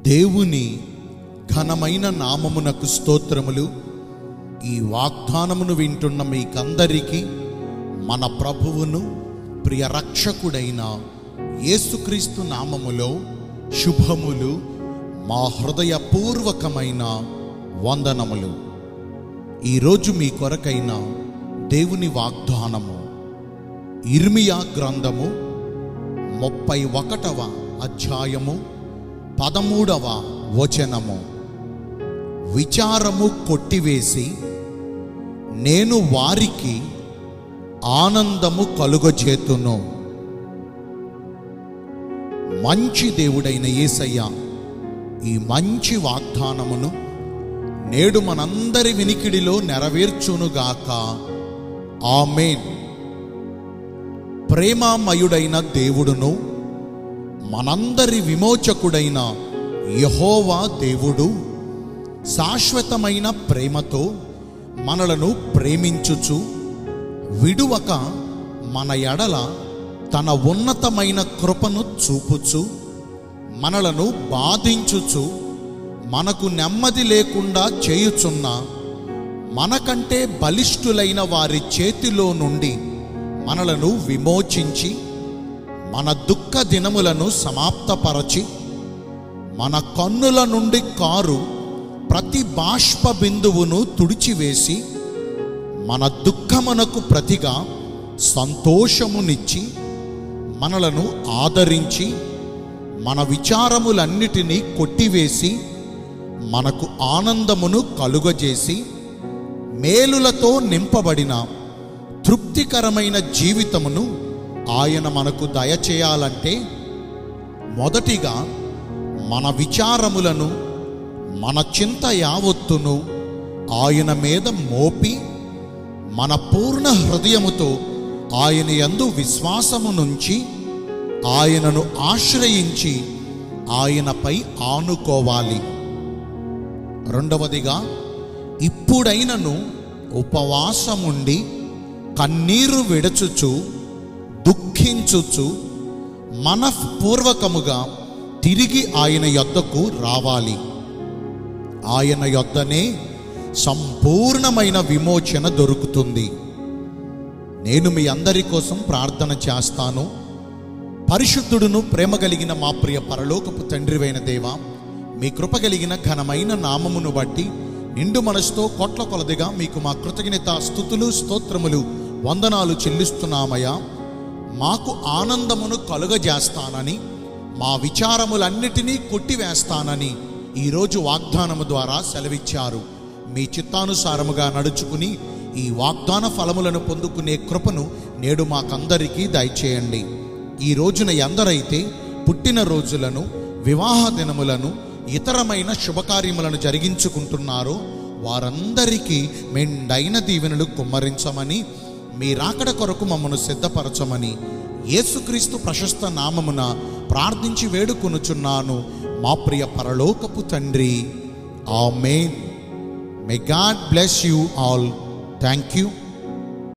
దేవుని ఘనమైన నామమునకు స్తోత్రములు ఈ వాగ్దానమును వింటున్న మీకందరికీ మన ప్రభువును ప్రియ రక్షకుడైన యేసుక్రీస్తు నామములో శుభములు మా హృదయపూర్వకమైన వందనములు ఈరోజు మీ కొరకైన దేవుని వాగ్దానము ఇర్మియా గ్రంథము ముప్పై ఒకటవ అధ్యాయము పదమూడవ వచనము విచారము కొట్టివేసి నేను వారికి ఆనందము కలుగజేతును మంచి దేవుడైన యేసయ్య ఈ మంచి వాగ్దానమును నేడు మనందరి వినికిడిలో నెరవేర్చునుగాక ఆమెన్ ప్రేమామయుడైన దేవుడును మనందరి విమోచకుడైన యహోవా దేవుడు శాశ్వతమైన ప్రేమతో మనలను ప్రేమించుచు విడువక మన ఎడల తన ఉన్నతమైన కృపను చూపుచు మనలను బాధించుచు మనకు నెమ్మది లేకుండా చేయుచున్న మనకంటే బలిష్ఠులైన వారి చేతిలో నుండి మనలను విమోచించి మన దుఃఖ దినములను సమాప్తపరచి మన కన్నుల నుండి కారు ప్రతి బాష్ప బిందువును తుడిచివేసి మన దుఃఖమునకు ప్రతిగా సంతోషమునిచ్చి మనలను ఆదరించి మన విచారములన్నిటినీ కొట్టివేసి మనకు ఆనందమును కలుగజేసి మేలులతో నింపబడిన తృప్తికరమైన జీవితమును ఆయన మనకు దయచేయాలంటే మొదటిగా మన విచారములను మన చింత యావత్తును ఆయన మీద మోపి మన పూర్ణ హృదయముతో ఆయన యందు విశ్వాసము నుంచి ఆయనను ఆశ్రయించి ఆయనపై ఆనుకోవాలి రెండవదిగా ఇప్పుడైనను ఉపవాసముండి కన్నీరు విడచుచు దుఃఖించుచు మనఃపూర్వకముగా తిరిగి ఆయన యొద్దకు రావాలి ఆయన యొద్దనే సంపూర్ణమైన విమోచన దొరుకుతుంది నేను మీ అందరి కోసం ప్రార్థన చేస్తాను పరిశుద్ధుడును ప్రేమ కలిగిన మా ప్రియ పరలోకపు తండ్రివైన దేవ మీ కృప కలిగిన ఘనమైన నామమును బట్టి నిండు మనసుతో కోట్ల కొలదిగా మీకు మా కృతజ్ఞత స్థుతులు స్తోత్రములు వందనాలు చెల్లిస్తున్నామయ్యా మాకు ఆనందమును కలుగజేస్తానని మా విచారములన్నిటినీ కొట్టివేస్తానని ఈరోజు వాగ్దానము ద్వారా సెలవిచ్చారు మీ చిత్తానుసారముగా నడుచుకుని ఈ వాగ్దాన ఫలములను పొందుకునే కృపను నేడు మాకందరికీ దయచేయండి ఈ రోజున ఎందరైతే పుట్టిన రోజులను వివాహ దినములను ఇతరమైన శుభకార్యములను జరిగించుకుంటున్నారో వారందరికీ మెండైన దీవెనలు కుమ్మరించమని మీ రాకడ కొరకు మమ్మను సిద్ధపరచమని యేసుక్రీస్తు ప్రశస్త నామమున ప్రార్థించి వేడుకొనుచున్నాను మా ప్రియ పరలోకపు తండ్రి amen may God bless you all thank you